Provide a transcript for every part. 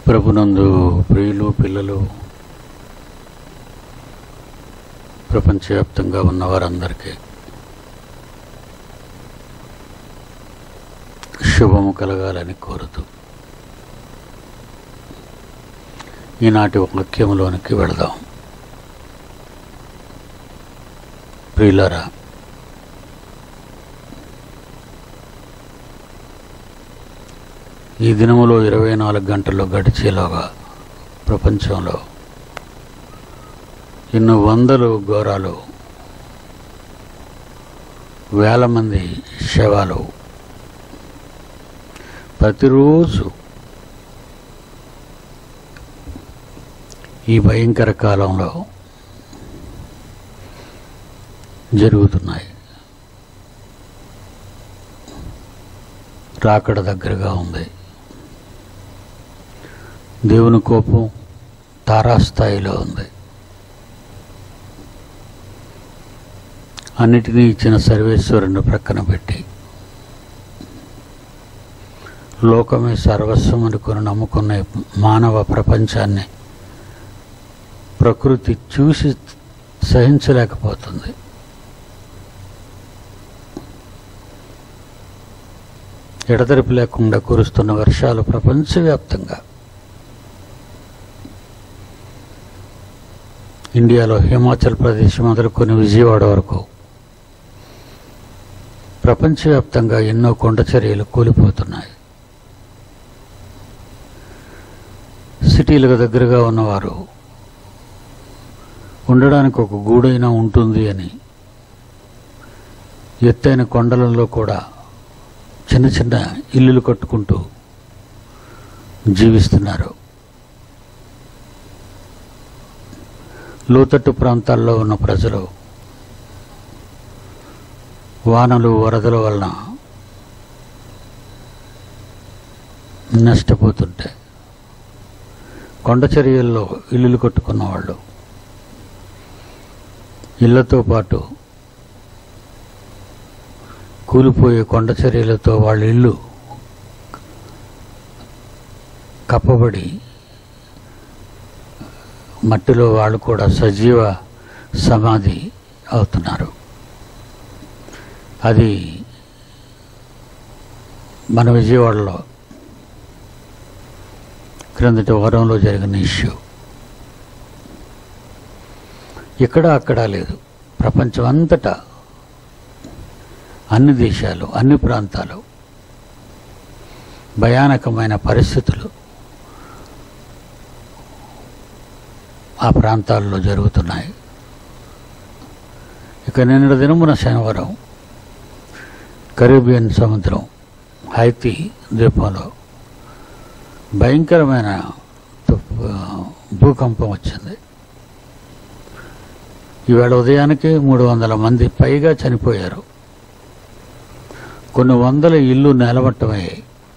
ప్రభునందు ప్రియులు పిల్లలు ప్రపంచవ్యాప్తంగా ఉన్న వారందరికీ శుభము కలగాలని కోరుతూ ఈనాటి వాక్యంలోనికి వెళదాం ప్రియులరా ఈ దినములో ఇరవై నాలుగు గంటలు గడిచేలోగా ప్రపంచంలో ఎన్నో వందలు ఘోరాలు వేల మంది శవాలు ప్రతిరోజు ఈ భయంకర కాలంలో జరుగుతున్నాయి రాకడ దగ్గరగా ఉంది దేవుని కోపం తారాస్థాయిలో ఉంది అన్నిటినీ ఇచ్చిన సర్వేశ్వరుని ప్రక్కన పెట్టి లోకమే సర్వస్వం అనుకుని నమ్ముకున్న మానవ ప్రపంచాన్ని ప్రకృతి చూసి సహించలేకపోతుంది ఎడతెరిపి లేకుండా కురుస్తున్న వర్షాలు ప్రపంచవ్యాప్తంగా ఇండియాలో హిమాచల్ ప్రదేశ్ మొదలుకొని విజయవాడ వరకు ప్రపంచవ్యాప్తంగా ఎన్నో కొండ చర్యలు కూలిపోతున్నాయి సిటీలకు దగ్గరగా ఉన్నవారు ఉండడానికి ఒక గూడైనా ఉంటుంది అని ఎత్తైన కొండలలో కూడా చిన్న చిన్న ఇల్లులు కట్టుకుంటూ జీవిస్తున్నారు లోతట్టు ప్రాంతాల్లో ఉన్న ప్రజలు వానలు వరదల వలన నష్టపోతుంటే కొండ చర్యల్లో ఇల్లులు కట్టుకున్న వాళ్ళు ఇళ్లతో పాటు కూలిపోయే కొండ చర్యలతో వాళ్ళ ఇల్లు కప్పబడి మట్టిలో వాళ్ళు కూడా సజీవ సమాధి అవుతున్నారు అది మన విజయవాడలో క్రిందటి వారంలో జరిగిన ఇష్యూ ఇక్కడ అక్కడ లేదు ప్రపంచం అంతటా అన్ని దేశాలు అన్ని ప్రాంతాలు భయానకమైన పరిస్థితులు ఆ ప్రాంతాల్లో జరుగుతున్నాయి ఇక నిన్నటి దినమున శనివారం కరీబియన్ సముద్రం హైతీ ద్వీపంలో భయంకరమైన తుఫ్- భూకంపం వచ్చింది ఈవేళ ఉదయానికి మూడు వందల మంది పైగా చనిపోయారు కొన్ని వందల ఇల్లు నేలమట్టమయ్యాయి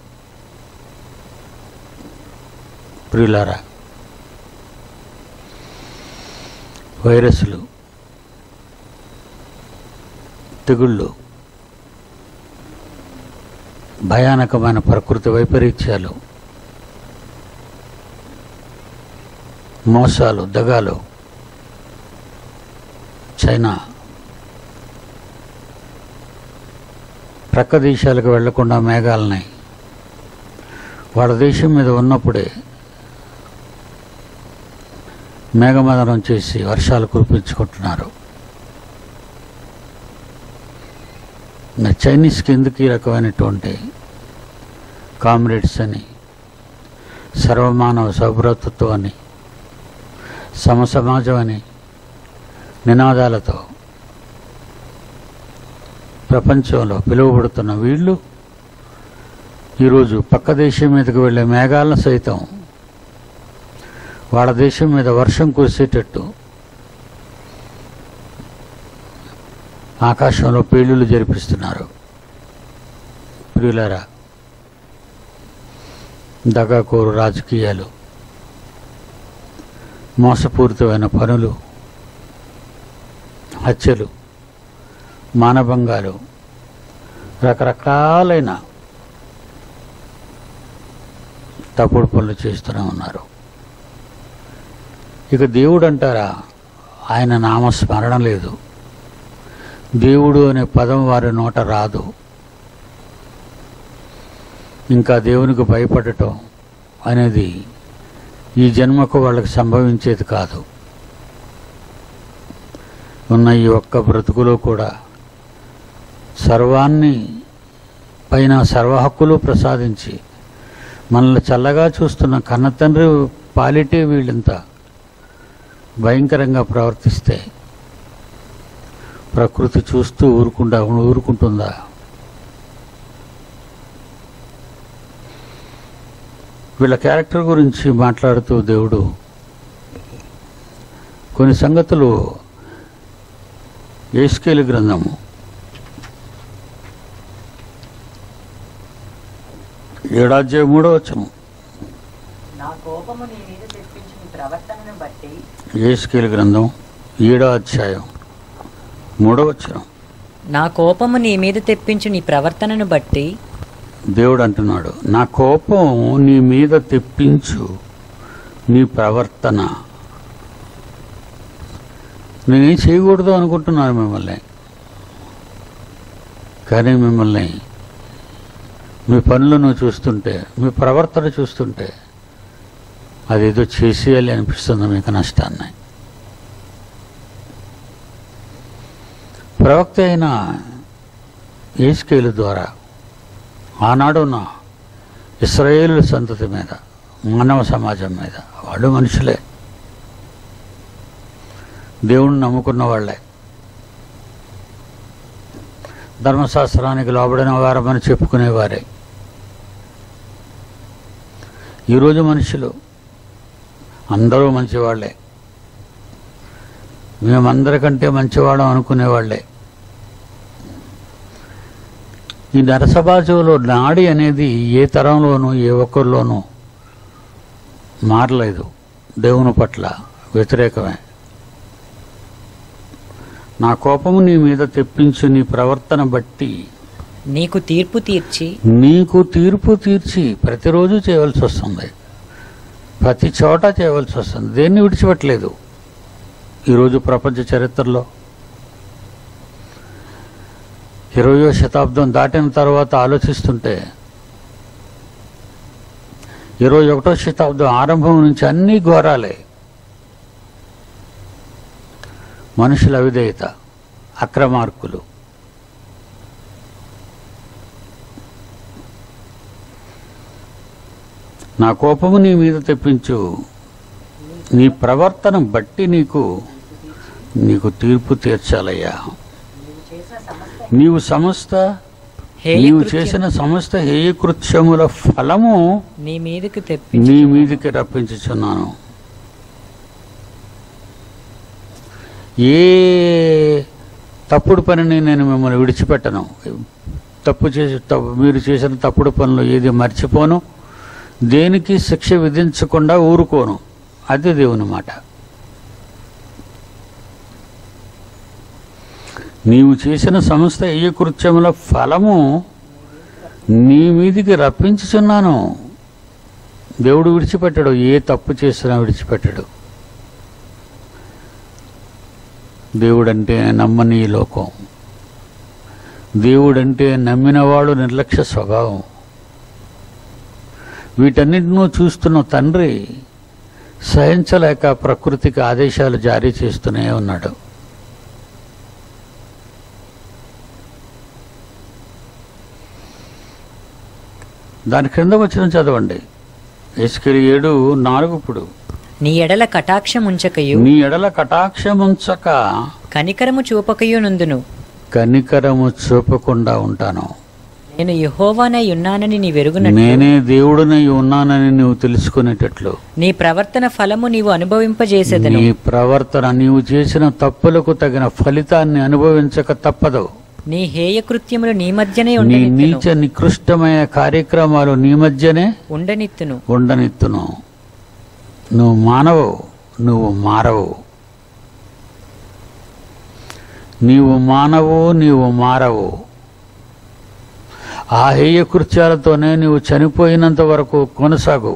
ప్రియులారా వైరస్లు తెగుళ్ళు భయానకమైన ప్రకృతి వైపరీత్యాలు మోసాలు దగాలు చైనా ప్రక్క దేశాలకు వెళ్లకుండా మేఘాలని వాళ్ళ దేశం మీద ఉన్నప్పుడే మేఘమదనం చేసి వర్షాలు కురిపించుకుంటున్నారు ఇంకా చైనీస్కి ఎందుకు ఈ రకమైనటువంటి కామ్రేడ్స్ అని సర్వమానవ సౌభ్రతత్వం అని సమసమాజం అని నినాదాలతో ప్రపంచంలో పిలువబడుతున్న వీళ్ళు ఈరోజు పక్క దేశం మీదకి వెళ్ళే మేఘాలను సైతం వాళ్ళ దేశం మీద వర్షం కురిసేటట్టు ఆకాశంలో పేలుళ్ళు జరిపిస్తున్నారు ప్రియులారా దగాకోరు రాజకీయాలు మోసపూరితమైన పనులు హత్యలు మానభంగాలు రకరకాలైన తప్పుడు పనులు చేస్తూనే ఉన్నారు ఇక దేవుడు అంటారా ఆయన నామస్మరణ లేదు దేవుడు అనే పదం వారి నోట రాదు ఇంకా దేవునికి భయపడటం అనేది ఈ జన్మకు వాళ్ళకి సంభవించేది కాదు ఉన్న ఈ ఒక్క బ్రతుకులో కూడా సర్వాన్ని పైన సర్వ హక్కులు ప్రసాదించి మనల్ని చల్లగా చూస్తున్న కన్నతండ్రి పాలిటే వీళ్ళంత భయంకరంగా ప్రవర్తిస్తే ప్రకృతి చూస్తూ ఊరుకుంటా ఊరుకుంటుందా వీళ్ళ క్యారెక్టర్ గురించి మాట్లాడుతూ దేవుడు కొన్ని సంగతులు ఏస్కేలు గ్రంథము ఏడాధ్యాయ మూడో వచ్చము నా కోపము నీ మీద తెప్పించిన ప్రవర్తనను బట్టి ఏస్కేలు గ్రంథం ఏడో అధ్యాయం మూడో వచ్చరం నా కోపము నీ మీద తెప్పించు నీ ప్రవర్తనను బట్టి దేవుడు అంటున్నాడు నా కోపం నీ మీద తెప్పించు నీ ప్రవర్తన నేనేం చేయకూడదు అనుకుంటున్నాను మిమ్మల్ని కానీ మిమ్మల్ని మీ పనులను చూస్తుంటే మీ ప్రవర్తన చూస్తుంటే అదేదో చేసేయాలి అనిపిస్తుంది మీకు నష్టాన్ని ప్రవక్త అయిన ఏస్కేలు ద్వారా ఆనాడున్న ఇస్రాయేలు సంతతి మీద మానవ సమాజం మీద వాళ్ళు మనుషులే దేవుణ్ణి నమ్ముకున్న వాళ్ళే ధర్మశాస్త్రానికి లోబడిన వారమని చెప్పుకునేవారే ఈరోజు మనుషులు అందరూ మంచివాళ్లే మేమందరికంటే మంచివాళ్ళం అనుకునేవాళ్లే ఈ నరసభాజులో నాడి అనేది ఏ తరంలోనూ ఏ ఒక్కరిలోనూ మారలేదు దేవుని పట్ల వ్యతిరేకమే నా కోపము నీ మీద తెప్పించు నీ ప్రవర్తన బట్టి నీకు తీర్పు తీర్చి నీకు తీర్పు తీర్చి ప్రతిరోజు చేయవలసి వస్తుంది ప్రతి చోట చేయవలసి వస్తుంది దేన్ని విడిచిపెట్టలేదు ఈరోజు ప్రపంచ చరిత్రలో ఇరవయో శతాబ్దం దాటిన తర్వాత ఆలోచిస్తుంటే ఇరవై ఒకటో శతాబ్దం ఆరంభం నుంచి అన్ని ఘోరాలే మనుషుల అవిధేయత అక్రమార్కులు నా కోపము నీ మీద తెప్పించు నీ ప్రవర్తన బట్టి నీకు నీకు తీర్పు తీర్చాలయ్యా నీవు సమస్త నీవు హేయకృత్యం చేసిన సమస్త హేయకృత్యముల ఫలము నీ మీదకి తెప్పించి నీ మీదికి రప్పించుచున్నాను ఏ తప్పుడు పనిని నేను మిమ్మల్ని విడిచిపెట్టను తప్పు చేసి తప్పు మీరు చేసిన తప్పుడు పనులు ఏది మర్చిపోను దేనికి శిక్ష విధించకుండా ఊరుకోను అది దేవుని మాట నీవు చేసిన సమస్త ఏ కృత్యముల ఫలము నీ మీదికి రప్పించుచున్నాను దేవుడు విడిచిపెట్టాడు ఏ తప్పు చేసినా విడిచిపెట్టాడు దేవుడంటే నమ్మని ఈ లోకం దేవుడంటే నమ్మినవాడు నిర్లక్ష్య స్వభావం వీటన్నిటినూ చూస్తున్న తండ్రి సహించలేక ప్రకృతికి ఆదేశాలు జారీ చేస్తూనే ఉన్నాడు దాని క్రింద వచ్చిన చదవండి ఎస్కిరి ఏడు నాలుగు ఇప్పుడు నీ ఎడల కటాక్షం ఉంచకయు నీ ఎడల కటాక్షముంచక కనికరము చూపకయు నుందును కనికరము చూపకుండా ఉంటాను నేను యహోవానై ఉన్నానని నీ వెరుగునట్టు నేనే దేవుడినై ఉన్నానని నువ్వు తెలుసుకునేటట్లు నీ ప్రవర్తన ఫలము నీవు అనుభవింపజేసేదను నీ ప్రవర్తన నీవు చేసిన తప్పులకు తగిన ఫలితాన్ని అనుభవించక తప్పదు నీ హేయ కృత్యములు నీ మధ్యనే నీ ఉండనిత్తును నీచ నికృష్టమైన కార్యక్రమాలు నీ మధ్యనే ఉండనిత్తును ఉండనిత్తును నువ్వు మానవు నువ్వు మారవు నీవు మానవు నీవు మారవు ఆ హేయ కృత్యాలతోనే నీవు చనిపోయినంత వరకు కొనసాగు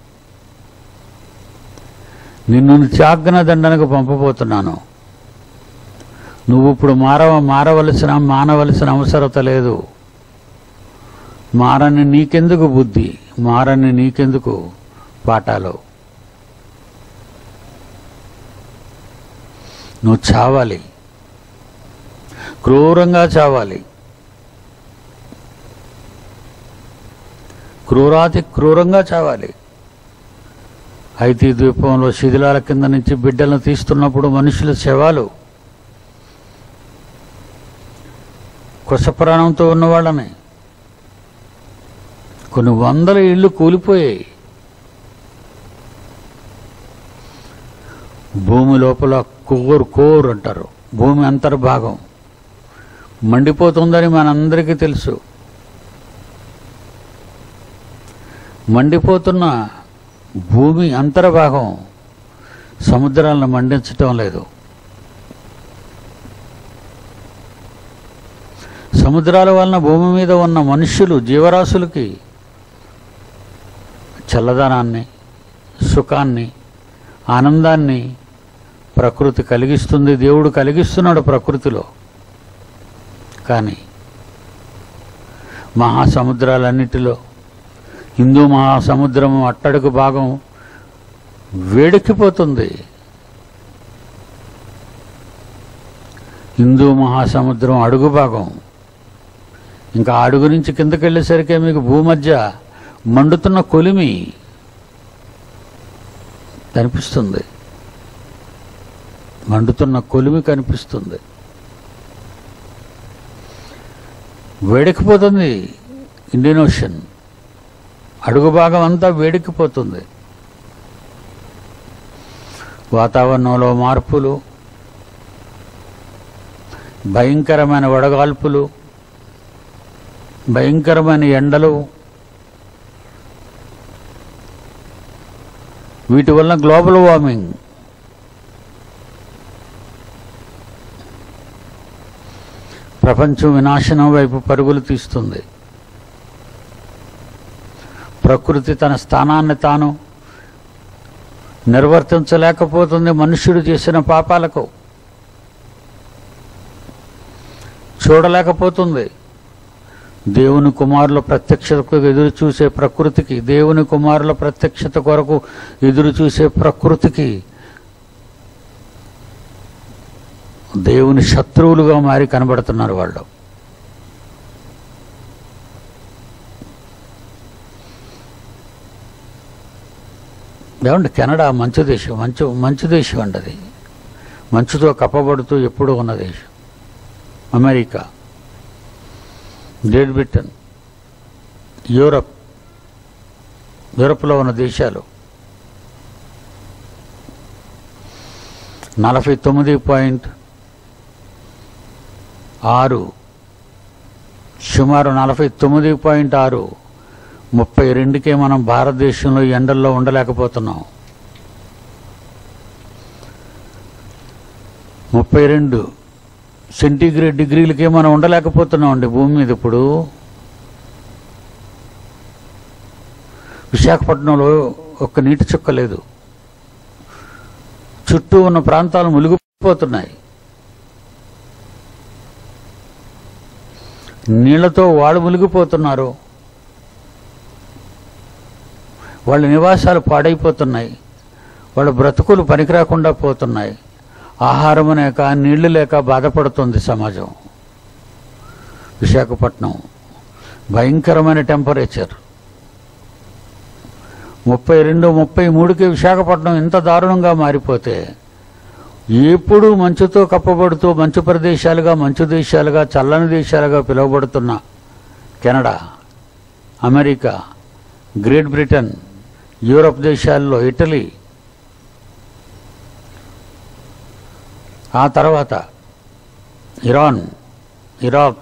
నిన్ను త్యాగ్న దండనకు పంపబోతున్నాను నువ్వు ఇప్పుడు మారవ మారవలసిన మానవలసిన అవసరత లేదు మారని నీకెందుకు బుద్ధి మారని నీకెందుకు పాఠాలు నువ్వు చావాలి క్రూరంగా చావాలి క్రూరాతి క్రూరంగా చావాలి అయితే ద్వీపంలో శిథిలాల కింద నుంచి బిడ్డలను తీస్తున్నప్పుడు మనుషుల శవాలు కుశప్రాణంతో ఉన్న వాళ్ళని కొన్ని వందల ఇళ్ళు కూలిపోయాయి భూమి లోపల కోర్ కోర్ అంటారు భూమి అంతర్భాగం మండిపోతుందని మనందరికీ తెలుసు మండిపోతున్న భూమి అంతర్భాగం సముద్రాలను మండించటం లేదు సముద్రాల వలన భూమి మీద ఉన్న మనుష్యులు జీవరాశులకి చల్లదనాన్ని సుఖాన్ని ఆనందాన్ని ప్రకృతి కలిగిస్తుంది దేవుడు కలిగిస్తున్నాడు ప్రకృతిలో కానీ మహాసముద్రాలన్నిటిలో హిందూ మహాసముద్రం అట్టడుగు భాగం వేడెక్కిపోతుంది హిందూ మహాసముద్రం అడుగు భాగం ఇంకా ఆ అడుగు నుంచి కిందకి వెళ్ళేసరికి మీకు భూమధ్య మండుతున్న కొలిమి కనిపిస్తుంది మండుతున్న కొలిమి కనిపిస్తుంది వేడెక్కిపోతుంది ఇండియన్ ఓషన్ అడుగు భాగం అంతా వేడెక్కిపోతుంది వాతావరణంలో మార్పులు భయంకరమైన వడగాల్పులు భయంకరమైన ఎండలు వీటి వలన గ్లోబల్ వార్మింగ్ ప్రపంచం వినాశనం వైపు పరుగులు తీస్తుంది ప్రకృతి తన స్థానాన్ని తాను నిర్వర్తించలేకపోతుంది మనుష్యుడు చేసిన పాపాలకు చూడలేకపోతుంది దేవుని కుమారుల ప్రత్యక్షతకు ఎదురు చూసే ప్రకృతికి దేవుని కుమారుల ప్రత్యక్షత కొరకు ఎదురు చూసే ప్రకృతికి దేవుని శత్రువులుగా మారి కనబడుతున్నారు వాళ్ళు ఏమండి కెనడా మంచు దేశం మంచు మంచు దేశం అండి అది మంచుతో కప్పబడుతూ ఎప్పుడూ ఉన్న దేశం అమెరికా గ్రేట్ బ్రిటన్ యూరప్ యూరప్లో ఉన్న దేశాలు నలభై తొమ్మిది పాయింట్ ఆరు సుమారు నలభై తొమ్మిది పాయింట్ ఆరు ముప్పై రెండుకే మనం భారతదేశంలో ఎండల్లో ఉండలేకపోతున్నాం ముప్పై రెండు సెంటీగ్రేడ్ డిగ్రీలకే మనం ఉండలేకపోతున్నాం అండి భూమి మీద ఇప్పుడు విశాఖపట్నంలో ఒక్క నీటి చుక్క లేదు చుట్టూ ఉన్న ప్రాంతాలు మునిగిపోతున్నాయి నీళ్లతో వాళ్ళు మునిగిపోతున్నారు వాళ్ళ నివాసాలు పాడైపోతున్నాయి వాళ్ళ బ్రతుకులు పనికిరాకుండా పోతున్నాయి ఆహారం లేక నీళ్లు లేక బాధపడుతుంది సమాజం విశాఖపట్నం భయంకరమైన టెంపరేచర్ ముప్పై రెండు ముప్పై మూడుకి విశాఖపట్నం ఇంత దారుణంగా మారిపోతే ఎప్పుడూ మంచుతో కప్పబడుతూ మంచు ప్రదేశాలుగా మంచు దేశాలుగా చల్లని దేశాలుగా పిలువబడుతున్న Canada America Great Britain Europe దేశాల్లో ఇటలీ ఆ తర్వాత ఇరాన్ ఇరాక్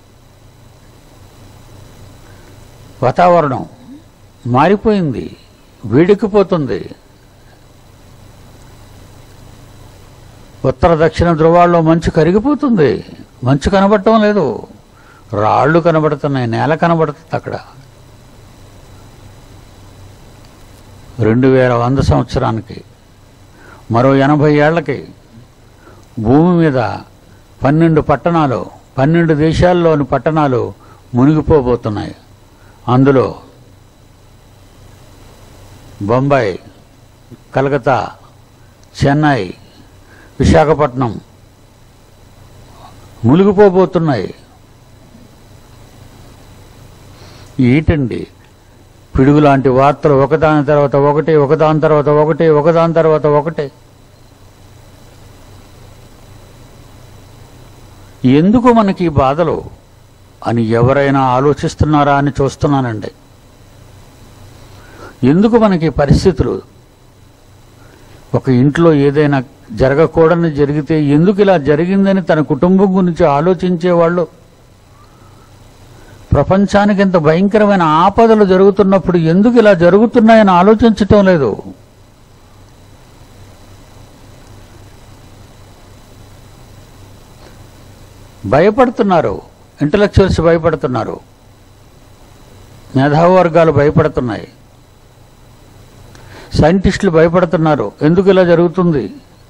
వాతావరణం మారిపోయింది వేడెక్కిపోతుంది ఉత్తర దక్షిణ ధ్రువాల్లో మంచు కరిగిపోతుంది మంచు కనబడటం లేదు రాళ్ళు కనబడుతున్నాయి నేల కనబడుతుంది అక్కడ రెండు వేల వంద సంవత్సరానికి మరో ఎనభై ఏళ్లకి భూమి మీద పన్నెండు పట్టణాలు పన్నెండు దేశాల్లోని పట్టణాలు మునిగిపోబోతున్నాయి అందులో బొంబాయి కలకత్తా చెన్నై విశాఖపట్నం మునిగిపోబోతున్నాయి ఏంటండి పిడుగు లాంటి వార్తలు ఒకదాని తర్వాత ఒకటి ఒకదాని తర్వాత ఒకటి ఒకదాని తర్వాత ఒకటి ఎందుకు మనకి ఈ బాధలు అని ఎవరైనా ఆలోచిస్తున్నారా అని చూస్తున్నానండి ఎందుకు మనకి ఈ పరిస్థితులు ఒక ఇంట్లో ఏదైనా జరగకూడని జరిగితే ఎందుకు ఇలా జరిగిందని తన కుటుంబం గురించి ఆలోచించేవాళ్ళు ప్రపంచానికి ఇంత భయంకరమైన ఆపదలు జరుగుతున్నప్పుడు ఎందుకు ఇలా జరుగుతున్నాయని ఆలోచించటం లేదు భయపడుతున్నారు ఇంటలెక్చువల్స్ భయపడుతున్నారు మేధావి వర్గాలు భయపడుతున్నాయి సైంటిస్టులు భయపడుతున్నారు ఎందుకు ఇలా జరుగుతుంది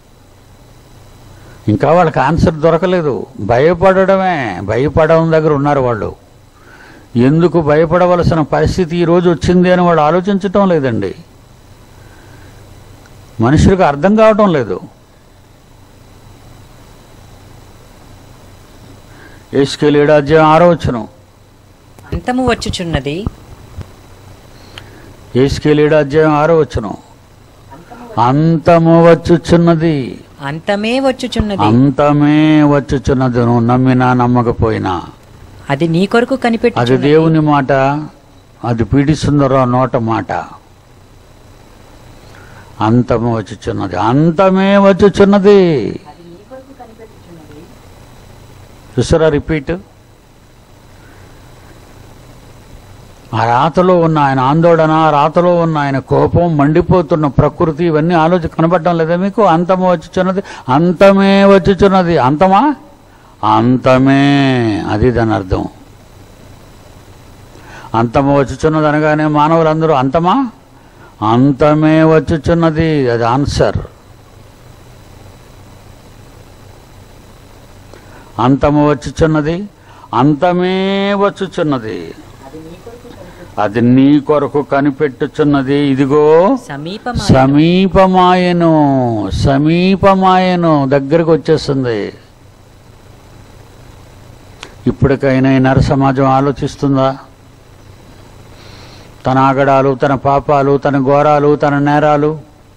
ఇంకా వాళ్ళకి ఆన్సర్ దొరకలేదు భయపడడమే భయపడడం దగ్గర ఉన్నారు వాళ్ళు ఎందుకు భయపడవలసిన పరిస్థితి ఈరోజు వచ్చింది అని వాళ్ళు ఆలోచించటం లేదండి మనుషులకు అర్థం కావటం లేదు ఏసుకెళ్ళి ఏడాధ్యాయం ఆరో వచ్చును అంతము వచ్చుచున్నది ఏసుకెళ్ళి ఏడాధ్యాయం ఆరో వచ్చును అంతము అంతము వచ్చుచున్నది అంతమే వచ్చుచున్నది అంతమే వచ్చుచున్నది నువ్వు నమ్మినా నమ్మకపోయినా అది నీ కొరకు అది కనిపెట్టు దేవుని మాట అది పీడిస్తుందరో నోట మాట అంతము వచ్చుచున్నది అంతమే వచ్చుచున్నది అది నీ కొరకు కనిపెట్టుచున్నది చూసారా రిపీట్ ఆ రాతలో ఉన్న ఆయన ఆందోళన ఆ రాతలో ఉన్న ఆయన కోపం మండిపోతున్న ప్రకృతి ఇవన్నీ ఆలోచన కనబడడం లేదా మీకు అంతము వచ్చుచున్నది అంతమే వచ్చుచున్నది అంతమా అంతమే అది దాని అర్థం అంతము వచ్చుచున్నది అనగానే మానవులందరూ అంతమా అంతమే వచ్చుచున్నది అది ఆన్సర్ అంతము వచ్చుచున్నది అంతమే వచ్చుచున్నది అది నీ కొరకు కనిపెట్టు అది నీ కొరకు కనిపెట్టుచున్నది ఇదిగో సమీపమా సమీపమాయను సమీపమాయను దగ్గరకు వచ్చేస్తుంది ఇప్పటికైనా ఈ నర సమాజం ఆలోచిస్తుందా తన ఆగడాలు తన పాపాలు తన ఘోరాలు తన నేరాలు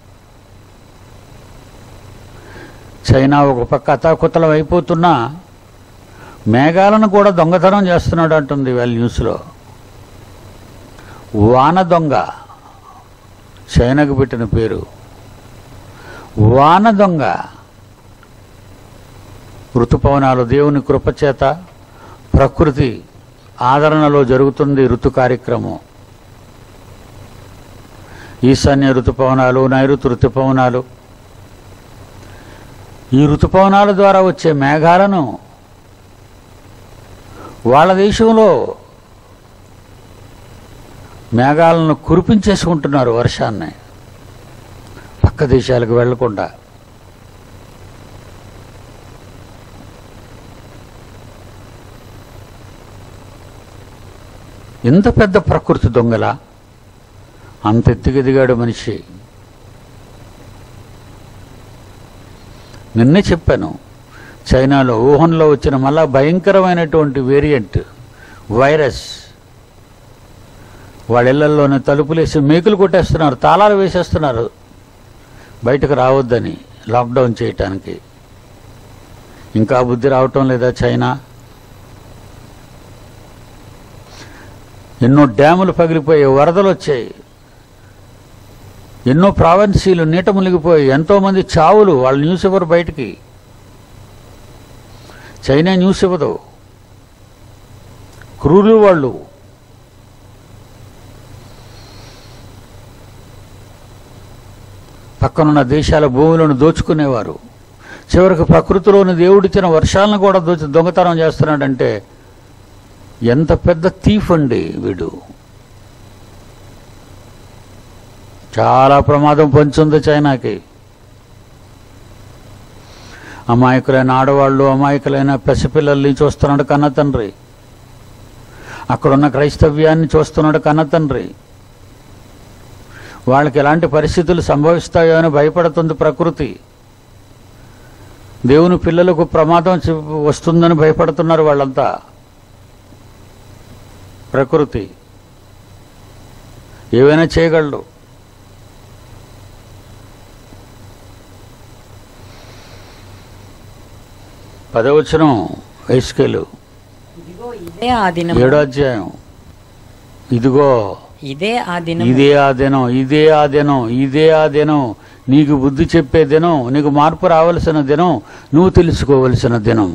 చైనా ఒక పక్క అతాకుతలం అయిపోతున్నా మేఘాలను కూడా దొంగతనం చేస్తున్నాడు అంటుంది వాళ్ళ న్యూస్లో వాన దొంగ చైనాకు పెట్టిన పేరు వాన దొంగ ఋతుపవనాలు దేవుని కృపచేత ప్రకృతి ఆదరణలో జరుగుతుంది ఋతు కార్యక్రమం ఈశాన్య ఋతుపవనాలు నైరుతు ఋతుపవనాలు ఈ ఋతుపవనాల ద్వారా వచ్చే మేఘాలను వాళ్ళ దేశంలో మేఘాలను కురిపించేసుకుంటున్నారు వర్షాన్ని పక్క దేశాలకు వెళ్లకుండా ఎంత పెద్ద ప్రకృతి దొంగల అంత ఎత్తుకెదిగాడు మనిషి నిన్నే చెప్పాను చైనాలో వుహాన్లో వచ్చిన మళ్ళా భయంకరమైనటువంటి వేరియంట్ వైరస్ వాళ్ళ ఇళ్లలోనే తలుపులేసి మేకులు కొట్టేస్తున్నారు తాళాలు వేసేస్తున్నారు బయటకు రావద్దని లాక్డౌన్ చేయటానికి ఇంకా బుద్ధి రావటం లేదా చైనా ఎన్నో డ్యాములు పగిలిపోయాయి వరదలు వచ్చాయి ఎన్నో ప్రావెన్సీలు నీట మునిగిపోయి ఎంతోమంది చావులు వాళ్ళ న్యూస్ ఇవ్వరు బయటికి చైనా న్యూస్ ఇవ్వదు క్రూరులు వాళ్ళు పక్కనున్న దేశాల భూములను దోచుకునేవారు చివరికి ప్రకృతిలోని దేవుడిచ్చిన వర్షాలను కూడా దోచి దొంగతనం చేస్తున్నాడంటే ఎంత పెద్ద థీఫ్ అండి వీడు చాలా ప్రమాదం పొంచుంది చైనాకి అమాయకులైన ఆడవాళ్ళు అమాయకులైన పసిపిల్లల్ని చూస్తున్నాడు కన్న తండ్రి అక్కడున్న క్రైస్తవ్యాన్ని చూస్తున్నాడు కన్న తండ్రి వాళ్ళకి ఎలాంటి పరిస్థితులు సంభవిస్తాయో అని భయపడుతుంది ప్రకృతి దేవుని పిల్లలకు ప్రమాదం చి- వస్తుందని భయపడుతున్నారు వాళ్ళంతా ప్రకృతి ఏవైనా చేయగలడు పదవచనం ఐస్కేలు ఇదిగో ఇది ఇదే ఆ దినం ఏడో అధ్యాయం ఇదిగో ఇదే ఆ దినం ఇదే ఆ దినం ఇదే ఆ దినం ఇదే ఆ దినం నీకు బుద్ధి చెప్పే దినం నీకు మార్పు రావలసిన దినం నువ్వు తెలుసుకోవలసిన దినం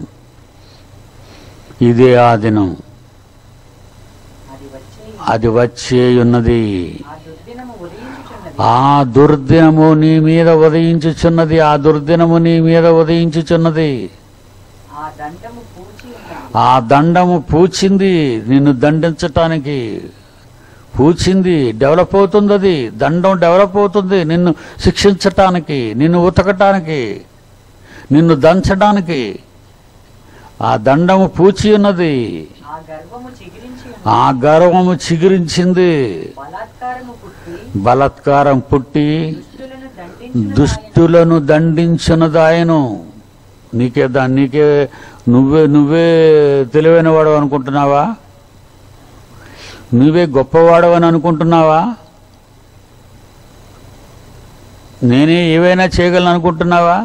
ఇదే ఆ దినం అది వచ్చే అది వచ్చే ఉన్నది ఆ దుర్దినము ఉదయించుచున్నది ఆ దుర్దినము నీ మీద ఉదయించుచున్నది ఆ దుర్దినము నీ మీద ఉదయించుచున్నది ఆ దండము పూచి ఉన్నది ఆ దండము పూచింది నిన్ను దండించటానికి పూచింది డెవలప్ అవుతుంది అది దండం డెవలప్ అవుతుంది నిన్ను శిక్షించటానికి నిన్ను ఉతకటానికి నిన్ను దంచడానికి ఆ దండము పూచి ఉన్నది ఆ గర్వము చిగిరించి ఉన్నది ఆ గర్వము చిగురించింది బలాత్కారము పుట్టి బలత్కారం పుట్టి దుష్టులను దండించిన దుష్టులను దండించినదాయను నీకే దా నీకే నువ్వే నువ్వే తెలివైన వాడు అనుకుంటున్నావా నువ్వే గొప్పవాడవని అనుకుంటున్నావా నేనే ఏవైనా చేయగలను అనుకుంటున్నావా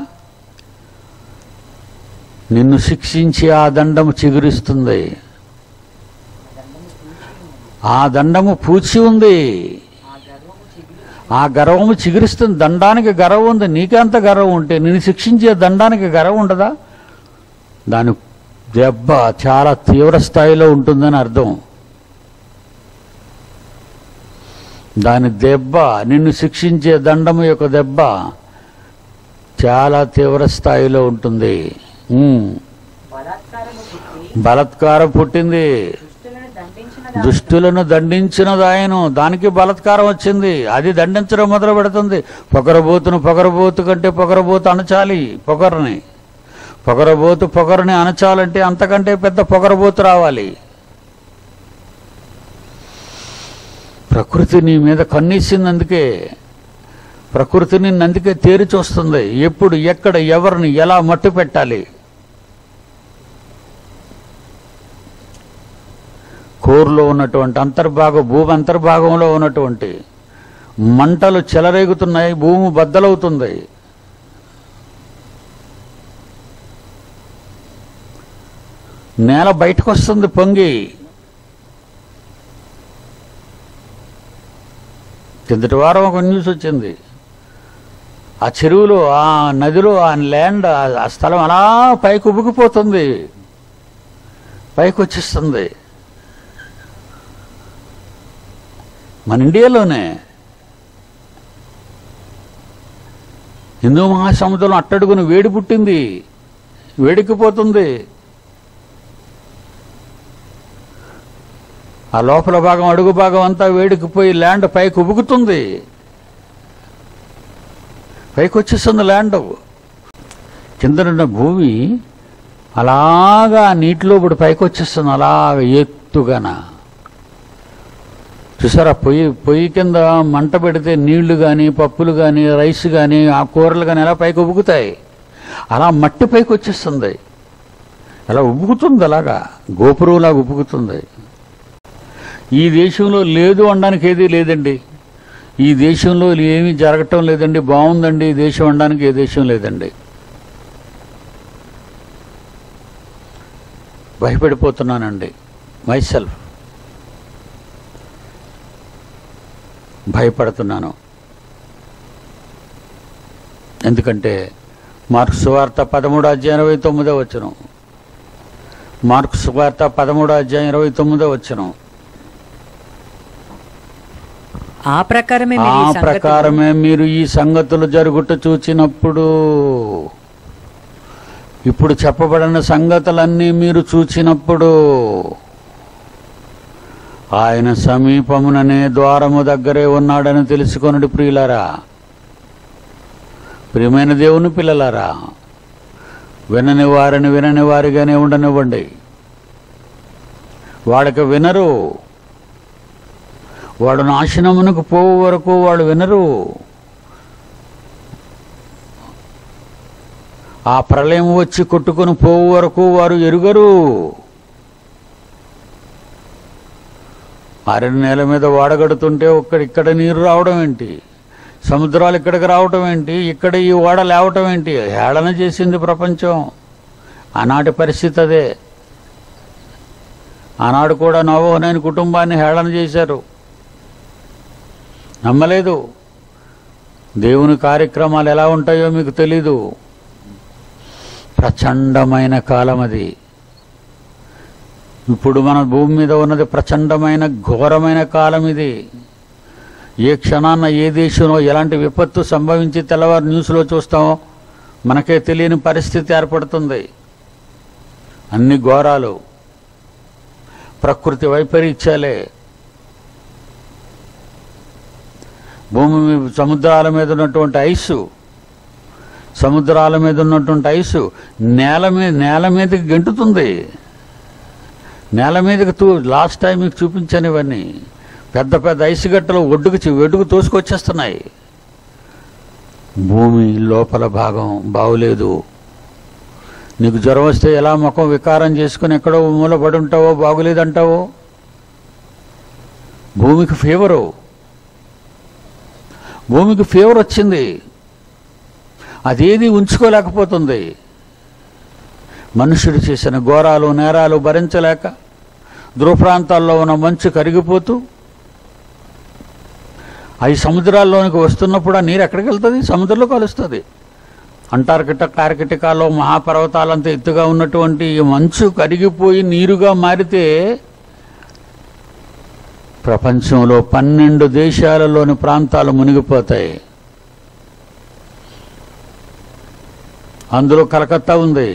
నిన్ను శిక్షించి ఆ దండము చిగురిస్తుంది ఆ దండము పూచి ఉంది ఆ గర్వము చిగిరి ఆ గర్వము చిగురిస్తుంది దండానికి గర్వం ఉంది నీకెంత గర్వం ఉంటే నిన్ను శిక్షించే దండానికి గర్వం ఉండదా దాని దెబ్బ చాలా తీవ్ర స్థాయిలో ఉంటుందని అర్థం దాని దెబ్బ నిన్ను శిక్షించే దండము యొక్క దెబ్బ చాలా తీవ్ర స్థాయిలో ఉంటుంది ఉమ్. బలాత్కారము పుట్టి బలత్కారం పుట్టింది దుష్టులను దండించిన దుష్టులను దండించినది ఆయన దానికి బలత్కారం వచ్చింది అది దండించడం మొదలు పెడుతుంది పొగరబోతును పొగరబోతు కంటే పొగరబోతు అణచాలి పొగరని పొగరబోతు పొగరని అణచాలంటే అంతకంటే పెద్ద పొగరబోతు రావాలి ప్రకృతి నీ మీద కన్నీసింది అందుకే ప్రకృతి నిన్ను అందుకే తేరి చూస్తుంది ఎప్పుడు ఎక్కడ ఎవరిని ఎలా మట్టు పెట్టాలి కోరులో ఉన్నటువంటి అంతర్భాగం భూమి అంతర్భాగంలో ఉన్నటువంటి మంటలు చెలరేగుతున్నాయి భూమి బద్దలవుతుంది నేల బయటకు వస్తుంది పొంగి కిందటి వారం ఒక న్యూస్ వచ్చింది ఆ చెరువులో ఆ నదిలో ఆ ల్యాండ్ ఆ- ఆ స్థలం అలా పైకి ఉబుకుపోతుంది పైకి వచ్చేస్తుంది మన ఇండియాలోనే హిందూ మహాసముద్రం అట్టడుగున వేడి పుట్టింది వేడెక్కిపోతుంది ఆ లోపల భాగం అడుగు భాగం అంతా వేడికిపోయి ల్యాండ్ పైకి ఉబుకుతుంది పైకి వచ్చేస్తుంది ల్యాండ్ కిందనున్న భూమి అలాగా నీటిలో ఇప్పుడు పైకి వచ్చేస్తుంది అలాగ ఎత్తుగాన చూసారా పొయ్యి పొయ్యి కింద మంట పెడితే నీళ్లు కానీ పప్పులు కానీ రైస్ కానీ ఆ కూరలు కానీ ఎలా పైకి ఉబుకుతాయి అలా మట్టి పైకి వచ్చేస్తుంది అలా ఉబుకుతుంది అలాగా గోపురంలాగా ఉబుకుతుంది ఈ దేశంలో లేదు అనడానికి ఏదీ లేదండి ఈ దేశంలో ఏమీ జరగటం లేదండి బాగుందండి ఈ దేశం అనడానికి ఏ దేశం లేదండి భయపడిపోతున్నానండి మైసెల్ఫ్ భయపడుతున్నాను ఎందుకంటే మార్క్స్ వార్త పదమూడు అధ్యాయం ఇరవై తొమ్మిదో వచ్చును మార్క్స్ వార్త పదమూడు అధ్యాయం ఇరవై తొమ్మిదో వచ్చును ఆ ప్రకారమే ఆ మీరు ఈ సంగతులు- ప్రకారమే మీరు ఈ సంగతులు జరుగుట చూచినప్పుడు ఇప్పుడు చెప్పబడిన సంగతులన్నీ మీరు చూచినప్పుడు ఆయన సమీపముననే ద్వారము దగ్గరే ఉన్నాడని తెలుసుకొనుడి ప్రియులారా ప్రియమైన దేవుని పిల్లలారా వినని వారిని వినని వారిగానే ఉండనివ్వండి వాడికి వినరు వాడు నాశనమునకు పోవు వరకు వాడు వినరు ఆ ప్రళయం వచ్చి కొట్టుకొని పోవు వరకు వారు ఎరుగరు ఆరిన నేల మీద వాడగడుతుంటే ఒక్కడ ఇక్కడ నీరు రావడం ఏంటి సముద్రాలు ఇక్కడికి రావటం ఏంటి ఇక్కడ ఈ ఓడ లేవటం ఏంటి హేళన చేసింది ప్రపంచం ఆనాటి పరిస్థితి అదే ఆనాడు కూడా నవోహనైన కుటుంబాన్ని హేళన చేశారు నమ్మలేదు దేవుని కార్యక్రమాలు ఎలా ఉంటాయో మీకు తెలీదు ప్రచండమైన కాలం అది ఇప్పుడు మన భూమి మీద ఉన్నది ప్రచండమైన ఘోరమైన కాలం ఇది ఏ క్షణాన్న ఏ దేశంలో ఎలాంటి విపత్తు సంభవించి తెల్లవారు న్యూస్లో చూస్తామో మనకే తెలియని పరిస్థితి ఏర్పడుతుంది అన్ని ఘోరాలు ప్రకృతి వైపరీత్యాలే భూమి మీ- సముద్రాల మీద ఉన్నటువంటి ఐసు సముద్రాల మీద ఉన్నటువంటి ఐసు నేల మీద నేల మీదకి గెంటుతుంది నేల మీదకి తూ లాస్ట్ టైం మీకు చూపించాను ఇవన్నీ పెద్ద పెద్ద ఐసు గట్టలు ఒడ్డుకు చి- ఒడ్డుకు తోసుకొచ్చేస్తున్నాయి భూమి లోపల భాగం బాగులేదు నీకు జ్వరం వస్తే ఎలా ముఖం వికారం చేసుకుని ఎక్కడో మూలపడి ఉంటావో బాగులేదంటావో భూమికి ఫీవరు భూమికి ఫీవర్ వచ్చింది అదేది ఉంచుకోలేకపోతుంది మనుషుడు చేసిన ఘోరాలు నేరాలు భరించలేక ధ్రువప్రాంతాల్లో ఉన్న మంచు కరిగిపోతూ అవి సముద్రాల్లోనికి వస్తున్నప్పుడు ఆ నీరు ఎక్కడికి వెళ్తుంది సముద్రంలో కలుస్తుంది అంటార్కిటా కార్కిటికాలో మహాపర్వతాలంత ఎత్తుగా ఉన్నటువంటి ఈ మంచు కరిగిపోయి నీరుగా మారితే ప్రపంచంలో పన్నెండు దేశాలలోని ప్రాంతాలు మునిగిపోతాయి అందులో కలకత్తా ఉంది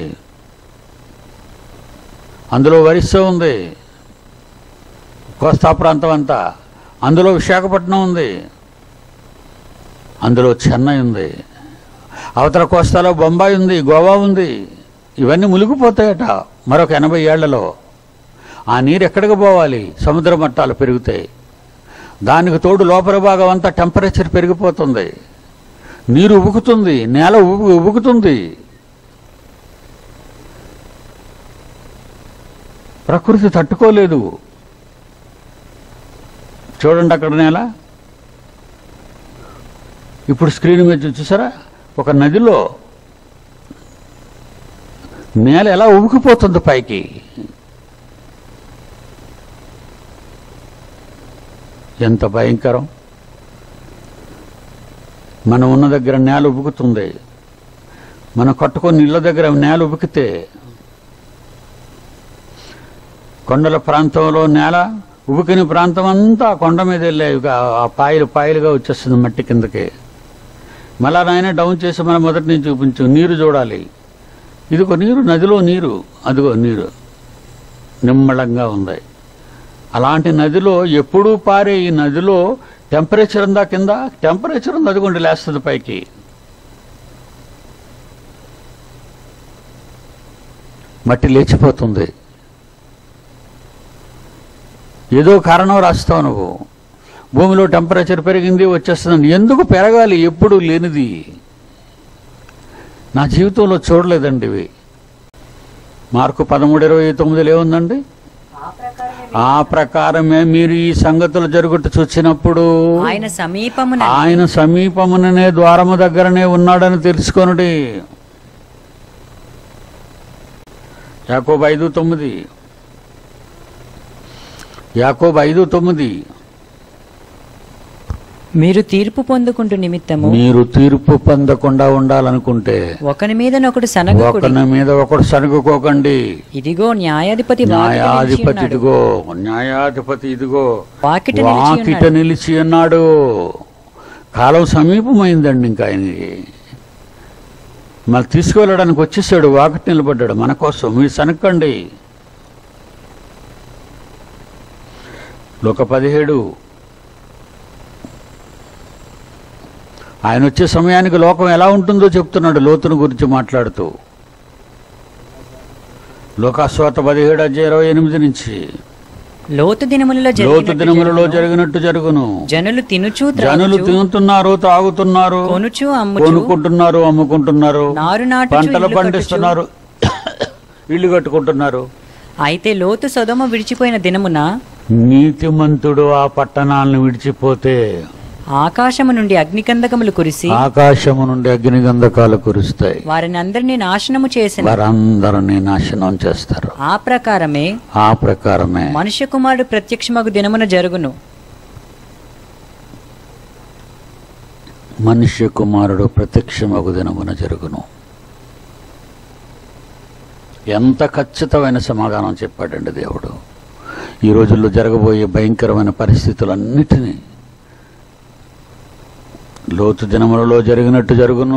అందులో ఒరిస్సా ఉంది కోస్తా ప్రాంతం అంతా అందులో విశాఖపట్నం ఉంది అందులో చెన్నై ఉంది అవతల కోస్తాలో బొంబాయి ఉంది గోవా ఉంది ఇవన్నీ మునిగిపోతాయట మరొక ఎనభై ఏళ్లలో ఆ నీరు ఎక్కడికి పోవాలి సముద్ర మట్టాలు పెరుగుతాయి దానికి తోడు లోపల భాగం అంతా టెంపరేచర్ పెరిగిపోతుంది నీరు ఉబుకుతుంది నేల ఉబు ఉబుకుతుంది ప్రకృతి తట్టుకోలేదు చూడండి అక్కడ నేల ఇప్పుడు స్క్రీన్ మీద చూసారా ఒక నదిలో నేల ఎలా ఉబుకిపోతుంది పైకి ఎంత భయంకరం మనం ఉన్న దగ్గర నేల ఉబుకుతుంది మనం కట్టుకొని ఇళ్ళ దగ్గర నేల ఉబికితే కొండల ప్రాంతంలో నేల ఉబికిన ప్రాంతం అంతా ఆ కొండ మీద వెళ్ళే ఆ పాయలు పాయలుగా వచ్చేస్తుంది మట్టి కిందకి మళ్ళా నాయన డౌన్ చేసి మనం మొదటి నుంచి చూపించు నీరు చూడాలి ఇదిగో నీరు నదిలో నీరు అదిగో నీరు నిమ్మళంగా ఉంది అలాంటి నదిలో ఎప్పుడూ పారే ఈ నదిలో టెంపరేచర్ ఉందా కింద టెంపరేచర్ ఉంది అదిగోండి లేస్తుంది పైకి మట్టి లేచిపోతుంది ఏదో కారణం రాస్తావు నువ్వు భూమిలో టెంపరేచర్ పెరిగింది వచ్చేస్తుంది ఎందుకు పెరగాలి ఎప్పుడు లేనిది నా జీవితంలో చూడలేదండి ఇవి మార్కు పదమూడు ఇరవై తొమ్మిదిలో ఏముందండి ఆ ప్రకారమే ఆ ప్రకారమే మీరు ఈ సంగతులు జరుగుట చూచినప్పుడు ఆయన సమీపమున ఆయన సమీపముననే ద్వారము దగ్గరనే ఉన్నాడని తెలుసుకొనుడి యాకోబు ఐదు తొమ్మిది యాకోబు ఐదు తొమ్మిది మీరు తీర్పు పొందుకుంటూ నిమిత్తము మీరు తీర్పు పొందకుండా ఉండాలనుకుంటే ఒకని మీదనొకడు సనగకుడి ఒకరి మీద ఒకడు సనుగుకోకండి ఇదిగో న్యాయాధిపతి వాకిట నిలిచి న్యాయాధిపతి ఉన్నాడు. ఇదిగో న్యాయాధిపతి ఇదిగో వాకిట నిలిచి వాకిట ఉన్నాడు. నిలిచి ఉన్నాడు కాలం సమీపమైందండి ఇంకా ఆయనకి మళ్ళీ తీసుకువెళ్ళడానికి వచ్చేసాడు వాకిట నిలబడ్డాడు మన కోసం మీరు సనక్కండి లోక పదిహేడు ఆయన వచ్చే సమయానికి లోకం ఎలా ఉంటుందో చెప్తున్నాడు లోతును గురించి మాట్లాడుతూ లోకాస్వాత పదిహేడు అధ్యాయ ఇరవై ఎనిమిది నుంచి లోతు దినములలో లోతు జరిగినట్టు దినములలో జరుగును. జరిగినట్టు జరుగును జనులు తినుచు జనులు త్రాగుచు, తింటున్నారు తాగుతున్నారు కొనుచు అమ్ముచు కొనుక్కుంటున్నారు అమ్ముకుంటున్నారు నారు నాటుచు పంటలు ఇల్లు కట్టుచు. పండిస్తున్నారు ఇల్లు కట్టుకుంటున్నారు అయితే లోతు సొదమ విడిచిపోయిన దినమున నీతిమంతుడు ఆ పట్టణాలను విడిచిపోతే ఆకాశము నుండి అగ్నికందకములు కురిసి ఆకాశము నుండి అగ్నిగంధకాలు కురుస్తాయి వారిని అందరినీ నాశనము చేసిన వారందరినీ నాశనం చేస్తారు ఆ ప్రకారమే ఆ ప్రకారమే మనుష్య కుమారుడు ప్రత్యక్షమగు దినమున జరుగును మనుష్య కుమారుడు ప్రత్యక్షమగు దినమున జరుగును ఎంత ఖచ్చితమైన సమాధానం చెప్పాడండి దేవుడు ఈ రోజుల్లో జరగబోయే భయంకరమైన పరిస్థితులన్నిటినీ లోతు దినములలో జరిగినట్టు జరుగును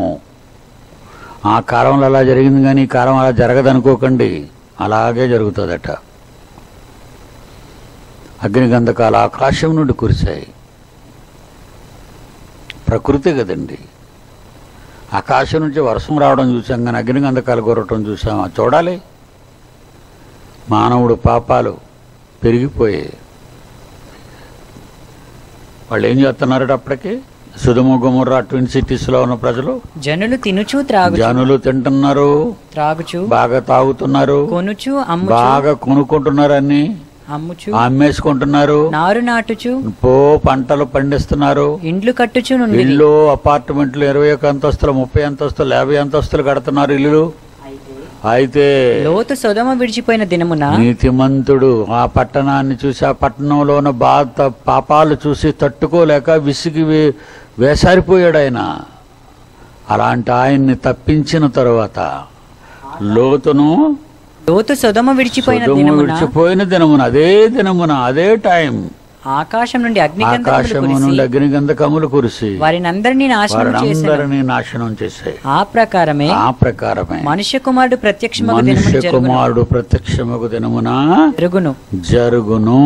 ఆ కాలంలో అలా జరిగింది కానీ ఈ కాలం అలా జరగదనుకోకండి అలాగే జరుగుతుందట అగ్నిగంధకాలు ఆకాశం నుండి కురిశాయి ప్రకృతి కదండి ఆకాశం నుంచి వర్షం రావడం చూసాం కానీ అగ్నిగంధకాలు కొరటం చూసామా చూడాలి మానవుడు పాపాలు పెరిగిపోయాయి వాళ్ళు ఏం చేస్తున్నారట అప్పటికి సుధుమ గుమర్రా ట్విన్ సిటీస్లో ఉన్న ప్రజలు జనులు తినుచు త్రాగుచు జనులు తింటున్నారు త్రాగుచు బాగా తాగుతున్నారు కొనుచు అమ్ముచు బాగా కొనుక్కుంటున్నారు అన్ని అమ్ముచు అమ్మేసుకుంటున్నారు నారు నాటుచు పో పంటలు పండిస్తున్నారు ఇండ్లు కట్టుచు నుండి ఇల్లు అపార్ట్మెంట్లు ఇరవై ఒక అంతస్తులు ముప్పై అంతస్తులు యాభై అంతస్తులు కడుతున్నారు ఇల్లు అయితే అయితే లోతు సొదమ విడిచిపోయిన దినమున నీతిమంతుడు ఆ పట్టణాన్ని చూసి ఆ పట్టణంలో ఉన్న బాధ పాపాలు చూసి తట్టుకోలేక విసిగి వే- వేసారిపోయాడు ఆయన అలాంటి ఆయన్ని తప్పించిన తరువాత లోతును లోతు సొదమ విడిచిపోయిన సొదొమ దినమున విడిచిపోయిన దినమున అదే దినమున అదే టైం ఆకాశం నుండి అగ్నికందకములు ఆకాశము కురిసి నుండి అగ్నిగంధకములు కురిసి వారిని అందరినీ నాశనం వారిని చేసిన అందరినీ నాశనం చేశాయి ఆ ప్రకారమే ఆ ప్రకారమే మనుష్య కుమారుడు ప్రత్యక్షమగు దినమున మనుష్య జరుగును కుమారుడు ప్రత్యక్షమగు దినమున జరుగును జరుగును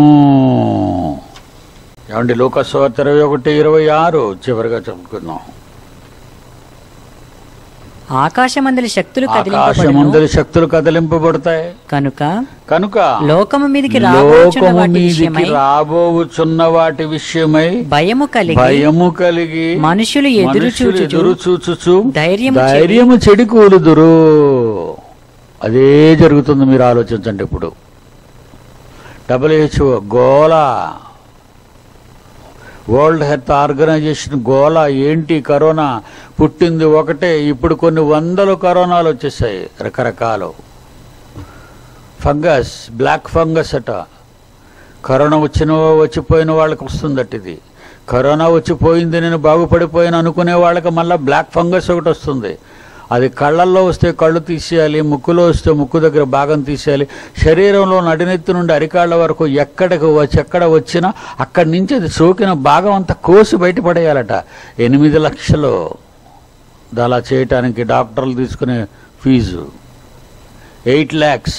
ఏమండి లోకస్వార్త ఇరవై ఒకటి ఇరవై ఆరు చివరిగా చెప్పుకుందాం ఆకాశమందలి శక్తులు కదిలింపబడును ఆకాశముందరి శక్తులు కదిలింపబడతాయి కనుక కనుక లోకము మీదికి రాబోచున్న లోకము వాటి మీదికి విషయమై రాబోచున్న వాటి విషయమై భయము కలిగి భయము కలిగి మనుషులు ఎదురు మనుషులు చూచుచు ఎదురు చూచుచు ధైర్యము చెడి- ధైర్యము చెడి కూలుదురు అదే జరుగుతుంది మీరు ఆలోచించండి ఇప్పుడు డబ్ల్యూహెచ్ఓ గోల వరల్డ్ హెల్త్ ఆర్గనైజేషన్ గోల ఏంటి కరోనా పుట్టింది ఒకటే ఇప్పుడు కొన్ని వందల కరోనాలు వచ్చేసాయి రకరకాలు ఫంగస్ బ్లాక్ ఫంగస్ అట కరోనా వచ్చిన వచ్చిపోయిన వాళ్ళకి వస్తుందట ఇది కరోనా వచ్చిపోయింది నేను బాగుపడిపోయాను అనుకునే వాళ్ళకి మళ్ళీ బ్లాక్ ఫంగస్ ఒకటి వస్తుంది అది కళ్ళల్లో వస్తే కళ్ళు తీసేయాలి ముక్కులో వస్తే ముక్కు దగ్గర భాగం తీసేయాలి శరీరంలో నడినెత్తి నుండి అరికాళ్ళ వరకు ఎక్కడికి వచ్చి ఎక్కడ వచ్చినా అక్కడి నుంచి అది సోకిన భాగం అంతా కోసి బయటపడేయాలట ఎనిమిది లక్షలు అలా చేయటానికి డాక్టర్లు తీసుకునే ఫీజు ఎయిట్ ల్యాక్స్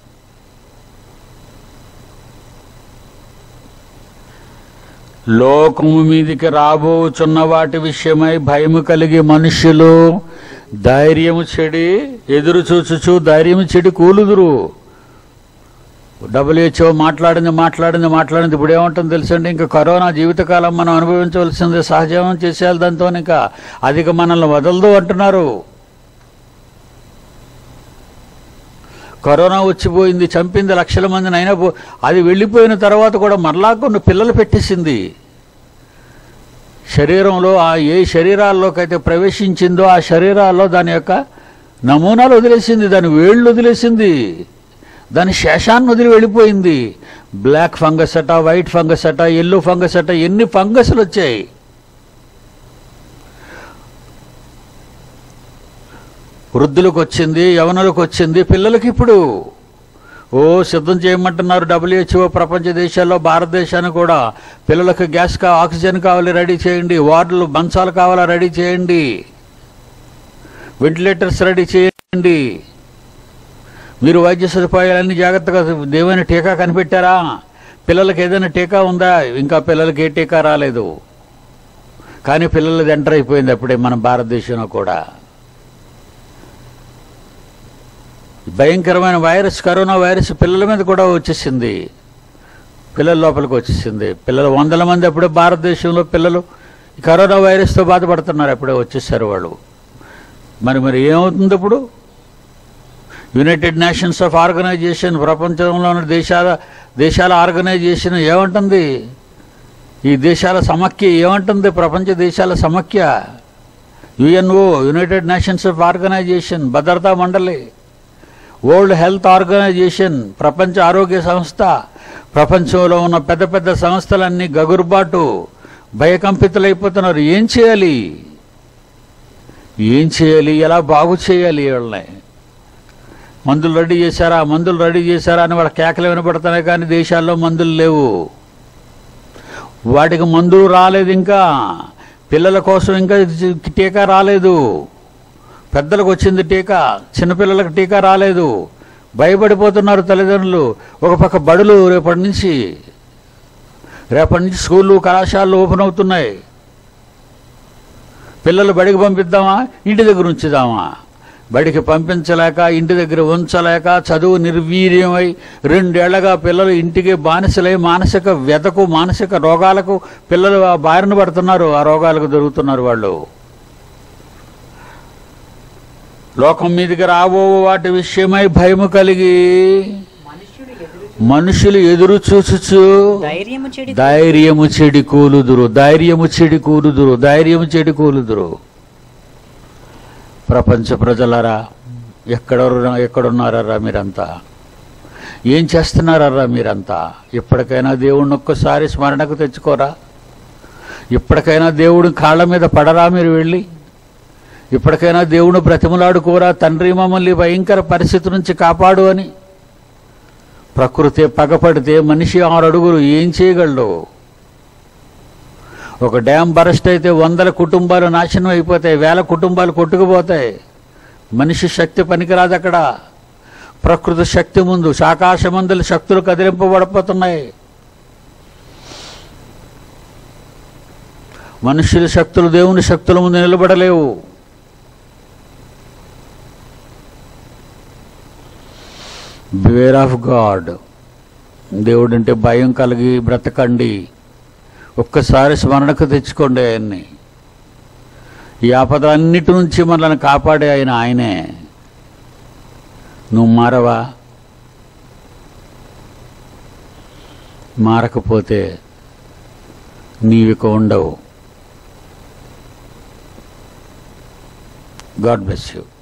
లోకము మీదికి రాబోచున్న వాటి విషయమై భయము కలిగి మనుష్యులు ధైర్యము చెడి ఎదురు చూచుచు ధైర్యము చెడి కూలుదురు డబ్ల్యూహెచ్ఓ మాట్లాడింది మాట్లాడింది మాట్లాడింది ఇప్పుడు ఏమంటుంది తెలుసండి ఇంకా కరోనా జీవితకాలం మనం అనుభవించవలసింది సహజీవనం చేసేయాలి దాంతో ఇంకా అధిక మనల్ని వదలదు అంటున్నారు కరోనా వచ్చిపోయింది చంపింది లక్షల మందిని అయినా పో- అది వెళ్ళిపోయిన తర్వాత కూడా మరలా కొన్ని పిల్లలు పెట్టేసింది శరీరంలో ఆ ఏ శరీరాల్లోకైతే ప్రవేశించిందో ఆ శరీరాల్లో దాని యొక్క నమూనాలు వదిలేసింది దాని వేళ్ళు వదిలేసింది దాని శేషాన్ని వదిలి వెళ్ళిపోయింది బ్లాక్ ఫంగస్ అట వైట్ ఫంగస్ అట ఎల్లో ఫంగస్ అట ఎన్ని ఫంగస్లు వచ్చాయి వృద్ధులకు వచ్చింది యవనులకు వచ్చింది పిల్లలకి ఇప్పుడు ఓ సిద్ధం చేయమంటున్నారు డబ్ల్యూహెచ్ఓ ప్రపంచ దేశాల్లో భారతదేశాన్ని కూడా పిల్లలకు గ్యాస్ కా ఆక్సిజన్ కావాలి రెడీ చేయండి వార్డులు మంచాలు కావాలా రెడీ చేయండి వెంటిలేటర్స్ రెడీ చేయండి మీరు వైద్య సదుపాయాలన్నీ జాగ్రత్తగా దేవైన టీకా కనిపెట్టారా పిల్లలకి ఏదైనా టీకా ఉందా ఇంకా పిల్లలకి ఏ టీకా రాలేదు కానీ పిల్లలది ఎంటర్ అయిపోయింది అప్పుడే మన భారతదేశంలో కూడా భయంకరమైన వైరస్ కరోనా వైరస్ పిల్లల మీద కూడా వచ్చేసింది పిల్లల లోపలికి వచ్చేసింది పిల్లలు వందల మంది అప్పుడే భారతదేశంలో పిల్లలు ఈ కరోనా వైరస్తో బాధపడుతున్నారు అప్పుడే వచ్చేసారు వాళ్ళు మరి మరి ఏమవుతుంది ఇప్పుడు యునైటెడ్ నేషన్స్ ఆఫ్ ఆర్గనైజేషన్ ప్రపంచంలో ఉన్న దేశాల దేశాల ఆర్గనైజేషన్ ఏమంటుంది ఈ దేశాల సమాఖ్య ఏమంటుంది ప్రపంచ దేశాల సమాఖ్య UNO United Nations of organization భద్రతా మండలి వరల్డ్ హెల్త్ ఆర్గనైజేషన్ ప్రపంచ ఆరోగ్య సంస్థ ప్రపంచంలో ఉన్న పెద్ద పెద్ద సంస్థలన్నీ గగురుబాటు భయకంపితులైపోతున్నారు ఏం చేయాలి ఏం చేయాలి ఎలా బాగు చేయాలి వీళ్ళని మందులు రెడీ చేశారా మందులు రెడీ చేశారా అని వాళ్ళ కేకలు వినపడుతున్నాయి కానీ దేశాల్లో మందులు లేవు వాటికి మందులు రాలేదు ఇంకా పిల్లల కోసం ఇంకా టీకా రాలేదు పెద్దలకు వచ్చింది టీకా చిన్నపిల్లలకు టీకా రాలేదు భయపడిపోతున్నారు తల్లిదండ్రులు ఒక పక్క బడులు రేపటి నుంచి రేపటి నుంచి స్కూళ్ళు కళాశాలలు ఓపెన్ అవుతున్నాయి పిల్లలు బడికి పంపిద్దామా ఇంటి దగ్గర ఉంచుదామా బడికి పంపించలేక ఇంటి దగ్గర ఉంచలేక చదువు నిర్వీర్యమై రెండేళ్లగా పిల్లలు ఇంటికి బానిసలై మానసిక వ్యతకు మానసిక రోగాలకు పిల్లలు ఆ బారిన పడుతున్నారు ఆ రోగాలకు దొరుకుతున్నారు వాళ్ళు లోకం మీదకి రాబో వాటి విషయమై భయము కలిగి మనుష్యుడు ఎదురు మనుషులు ఎదురు చూచుచు ధైర్యము చెడి ధైర్యము చెడి కూలుదురు ధైర్యము చెడి కూలుదురు ధైర్యము చెడి కూలుదురు ప్రపంచ ప్రజలరా ఎక్కడ ఎక్కడున్నారా మీరంతా ఏం చేస్తున్నారా మీరంతా ఇప్పటికైనా దేవుడిని ఒక్కసారి స్మరణకు తెచ్చుకోరా ఇప్పటికైనా దేవుడి కాళ్ళ మీద పడరా మీరు వెళ్ళి ఇప్పటికైనా దేవుడు బ్రతిమలాడుకోరా తండ్రి మమ్మల్ని భయంకర పరిస్థితి నుంచి కాపాడు అని ప్రకృతి పగపడితే మనిషి ఆరు అడుగులు ఏం చేయగలడు ఒక డ్యాం బరస్ట్ అయితే వందల కుటుంబాలు నాశనం అయిపోతాయి వేల కుటుంబాలు కొట్టుకుపోతాయి మనిషి శక్తి పనికిరాదు అక్కడ ప్రకృతి శక్తి ముందు ఆకాశమందుల శక్తులు కదిలింపబడిపోతున్నాయి మనుషుల శక్తులు దేవుని శక్తుల ముందు నిలబడలేవు బివేర్ ఆఫ్ గాడ్ దేవుడంటే భయం కలిగి బ్రతకండి ఒక్కసారి స్మరణకు తెచ్చుకోండి ఆయన్ని ఈ ఆపదలన్నిటి నుంచి మనల్ని కాపాడే ఆయన ఆయనే నువ్వు మారవా మారకపోతే నీవిక ఉండవు గాడ్ బ్లెస్ యూ